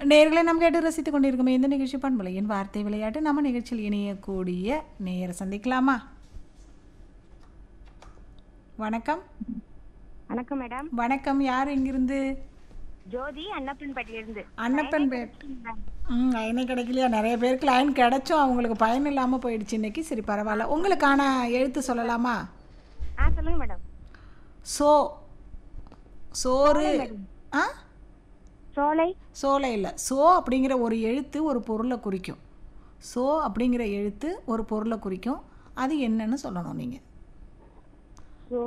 நேர்களை நாம் கேட்டு ரசித்துக் கொண்டிருக்கும் இந்த நிகழ்ச்சி பண்பலையின் வார்த்தை விளையாட்டு நம்ம நிகழ்ச்சியில் இணையக்கூடிய நேயரை சந்திக்கலாமா வணக்கம் வணக்கம் மேடம் வணக்கம் யார் இங்கிருந்து ஜோதி அன்னப்பன்பட்டியிலிருந்து அன்னப்பன் பேர் ம் லைனே கிடைக்கலையா நிறைய பேருக்கு லைன் கிடைச்சும் அவங்களுக்கு பயன் இல்லாமல் போயிடுச்சு இன்னைக்கு சரி பரவாயில்ல உங்களுக்கான எழுத்து சொல்லலாமா ஆ சொல்லுங்க மேடம் சோ சோறு ஆ சோலை சோலை இல்லை சோ அப்படிங்கிற ஒரு எழுத்து ஒரு பொருளை குறிக்கும் சோ அப்படிங்கிற எழுத்து ஒரு பொருளை குறிக்கும் அது என்னன்னு சொல்லணும் நீங்கள் சோ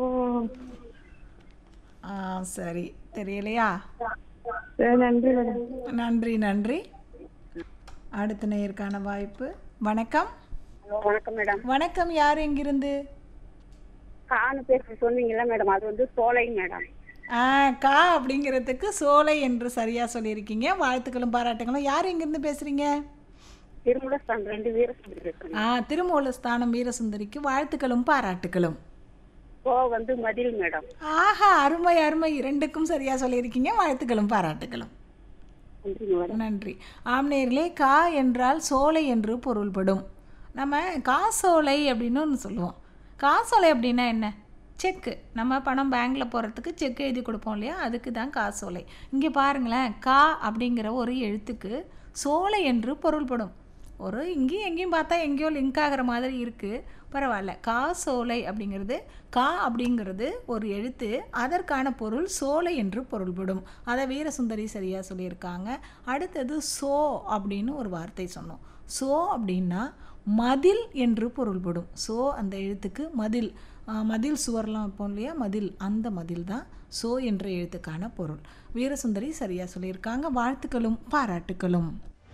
ஆ சரி தெரியலையா சரி, நன்றி மேடம் நன்றி நன்றி அடுத்த நேயருக்கான வாய்ப்பு வணக்கம் வணக்கம் மேடம் வணக்கம் யார் எங்கிருந்து காணு பேச சொன்னீங்கல்ல மேடம் அது வந்து சோலை மேடம் ஆ கா அப்படிங்கிறதுக்கு சோலை என்று சரியாக சொல்லியிருக்கீங்க வாழ்த்துக்களும் பாராட்டுகளும் யார் எங்கேருந்து பேசுகிறீங்க திருமுலஸ்தான் ரெண்டு பேரும் சொல்லியிருக்கேன் ஆ திருமூலஸ்தானம் வீரசுந்தரிக்கு வாழ்த்துக்களும் பாராட்டுக்களும் சோ வந்து மதில் மேடம் ஆஹா அருமை அருமை இரண்டுக்கும் சரியாக சொல்லியிருக்கீங்க வாழ்த்துக்களும் பாராட்டுகளும் நன்றி மேடம் நன்றி ஆம்நேர்களே கா என்றால் சோலை என்று பொருள்படும் நம்ம காசோலை அப்படின்னு ஒன்று சொல்லுவோம் காசோலை அப்படின்னா என்ன செக்கு நம்ம பணம் பேங்க்கில் போகிறதுக்கு செக் எழுதி கொடுப்போம் இல்லையா அதுக்கு தான் காசோலை இங்கே பாருங்களேன் கா அப்படிங்கிற ஒரு எழுத்துக்கு சோலை என்று பொருள்படும் ஒரு இங்கேயும் எங்கேயும் பார்த்தா எங்கேயோ லிங்க் ஆகிற மாதிரி இருக்குது பரவாயில்ல கா சோலை அப்படிங்கிறது கா அப்படிங்கிறது ஒரு எழுத்து அதற்கான பொருள் சோலை என்று பொருள்படும் அதை வீரசுந்தரி சரியாக சொல்லியிருக்காங்க அடுத்தது சோ அப்படின்னு ஒரு வார்த்தை சொன்னோம் சோ அப்படின்னா மதில் என்று பொருள்படும் சோ அந்த எழுத்துக்கு மதில் ஆஹ், மதில் சுவர்லாம் வைப்போம் இல்லையா மதில் அந்த மதில் தான் சோ என்ற எழுத்துக்கான பொருள் வீரசுந்தரி சரியாக சொல்லியிருக்காங்க வாழ்த்துக்களும் பாராட்டுக்களும்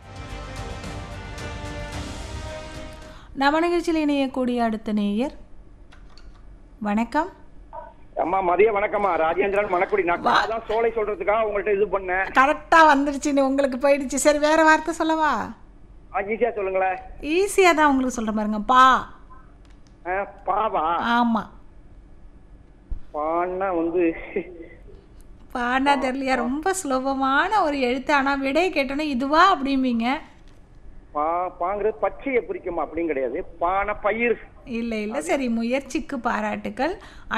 நம்ம நிகழ்ச்சியில் இணையக்கூடிய அடுத்த நேயர் வணக்கம் அம்மா மதிய வணக்கம்மா ராஜேந்திரன் மணக்குடி நான் தான் சோலை சொல்றதுக்காக உங்கள்ட்ட இது பண்ணேன் கரெக்டாக வந்துருச்சுன்னு உங்களுக்கு போயிடுச்சு சரி வேற வார்த்தை சொல்லவா ஈஸியா சொல்லுங்களேன் ஈஸியாக தான் உங்களுக்கு சொல்கிற பாருங்க பா ஆ, பாவா ஆமாம் பான்னா வந்து பாண்டா தெரியலையா ரொம்ப சுலபமான ஒரு எழுத்து ஆனால் விடை கேட்டோன்னே இதுவா அப்படிம்பீங்க பா பாங்கிறது பச்சையை குறிக்குமா அப்படின்னு கிடையாது பானை பயிர் இல்லை இல்லை சரி முயற்சிக்கு பாராட்டுக்கள்